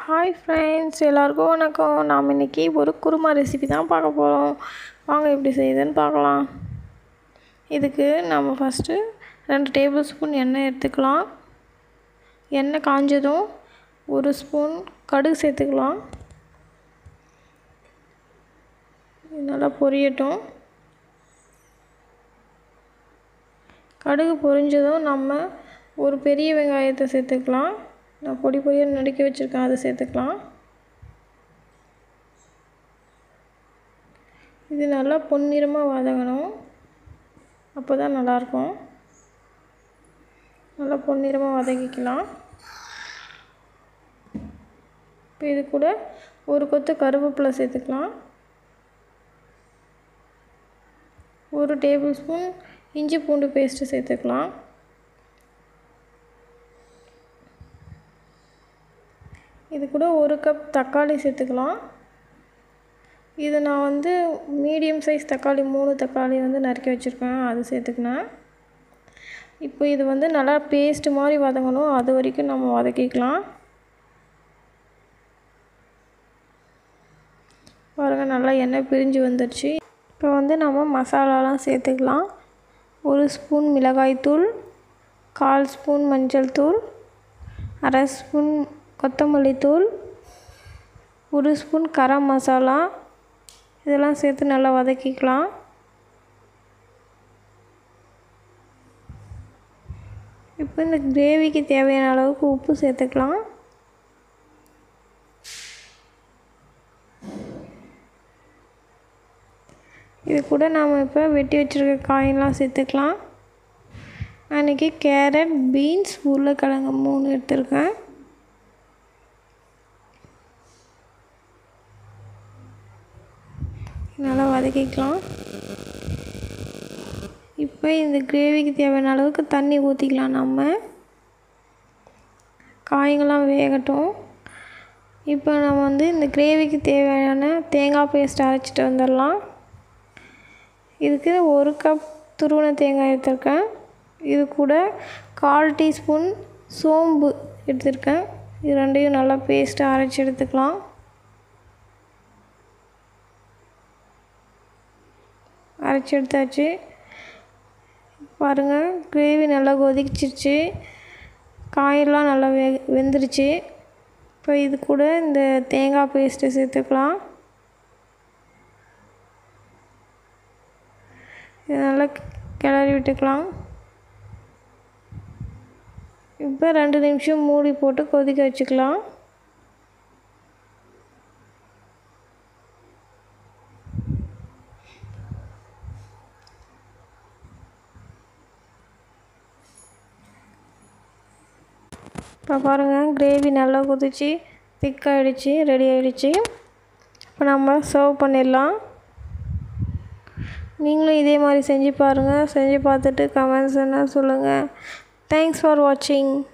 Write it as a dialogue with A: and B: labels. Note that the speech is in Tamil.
A: ஹாய் ஃப்ரெண்ட்ஸ் எல்லாருக்கும் வணக்கம் நாம் இன்றைக்கி ஒரு குருமா ரெசிபி தான் பார்க்க போகிறோம் வாங்க எப்படி செய்யுதுன்னு பார்க்கலாம் இதுக்கு நம்ம ஃபஸ்ட்டு ரெண்டு டேபிள் ஸ்பூன் எண்ணெய் எடுத்துக்கலாம் எண்ணெய் காஞ்சதும் ஒரு ஸ்பூன் கடுகு சேர்த்துக்கலாம் இது நல்லா பொரியட்டும் கடுகு பொரிஞ்சதும் நம்ம ஒரு பெரிய வெங்காயத்தை சேர்த்துக்கலாம் நான் பொடி பொடியாக நறுக்கி வச்சுருக்கேன் அதை சேர்த்துக்கலாம் இது நல்லா பொன்னிறமாக வதங்கணும் அப்போ தான் நல்லாயிருக்கும் நல்லா பொன்னிறமாக வதக்கிக்கலாம் இப்போ இது கூட ஒரு கொத்து கருவேப்பிலை சேர்த்துக்கலாம் ஒரு டேபிள் ஸ்பூன் இஞ்சி பூண்டு பேஸ்ட்டு சேர்த்துக்கலாம் இது கூட ஒரு கப் தக்காளி சேர்த்துக்கலாம் இது நான் வந்து மீடியம் சைஸ் தக்காளி மூணு தக்காளி வந்து நறுக்கி வச்சுருக்கேன் அது சேர்த்துக்கினேன் இப்போ இது வந்து நல்லா பேஸ்ட் மாதிரி வதங்கணும் அது வரைக்கும் நம்ம வதக்கிக்கலாம் பாருங்கள் நல்லா எண்ணெய் பிரிஞ்சு வந்துடுச்சு இப்போ வந்து நம்ம மசாலாலாம் சேர்த்துக்கலாம் ஒரு ஸ்பூன் மிளகாய்த்தூள் கால் ஸ்பூன் மஞ்சள் தூள் அரை ஸ்பூன் கொத்தமல்லி தூள் ஒரு ஸ்பூன் கரம் மசாலா இதெல்லாம் சேர்த்து நல்லா வதக்கிக்கலாம் இப்போ இந்த கிரேவிக்கு தேவையான அளவுக்கு உப்பு சேர்த்துக்கலாம் இது கூட நாம் இப்போ வெட்டி வச்சுருக்க காயெல்லாம் சேர்த்துக்கலாம் அன்றைக்கி கேரட் பீன்ஸ் உருளைக்கிழங்கு மூணு எடுத்திருக்கேன் நல்லா வதக்கிக்கலாம் இப்போ இந்த கிரேவிக்கு தேவையான அளவுக்கு தண்ணி ஊற்றிக்கலாம் நம்ம காய்கள்லாம் வேகட்டும் இப்போ நம்ம வந்து இந்த கிரேவிக்கு தேவையான தேங்காய் பேஸ்ட் அரைச்சிட்டு வந்துடலாம் இதுக்கு ஒரு கப் துருவன தேங்காய் எடுத்திருக்கேன் இது கூட கால் டீஸ்பூன் சோம்பு எடுத்திருக்கேன் இது ரெண்டையும் நல்லா பேஸ்ட்டாக அரைச்சி எடுத்துக்கலாம் அரைச்சி எடுத்தாச்சு பாருங்கள் கிரேவி நல்லா கொதிச்சிருச்சு காயெல்லாம் நல்லா வெ வெந்துருச்சு இப்போ இது கூட இந்த தேங்காய் பேஸ்ட்டை சேர்த்துக்கலாம் இது நல்லா கிளறி விட்டுக்கலாம் இப்போ ரெண்டு நிமிஷம் மூடி போட்டு கொதிக்க வச்சுக்கலாம் இப்போ பாருங்கள் கிரேவி நல்லா கொதிச்சு திக்காகிடுச்சு ரெடி ஆகிடுச்சு இப்போ நம்ம சர்வ் பண்ணிடலாம் நீங்களும் இதே மாதிரி செஞ்சு பாருங்கள் செஞ்சு பார்த்துட்டு கமெண்ட்ஸ் என்ன சொல்லுங்கள் தேங்க்ஸ் ஃபார் வாட்சிங்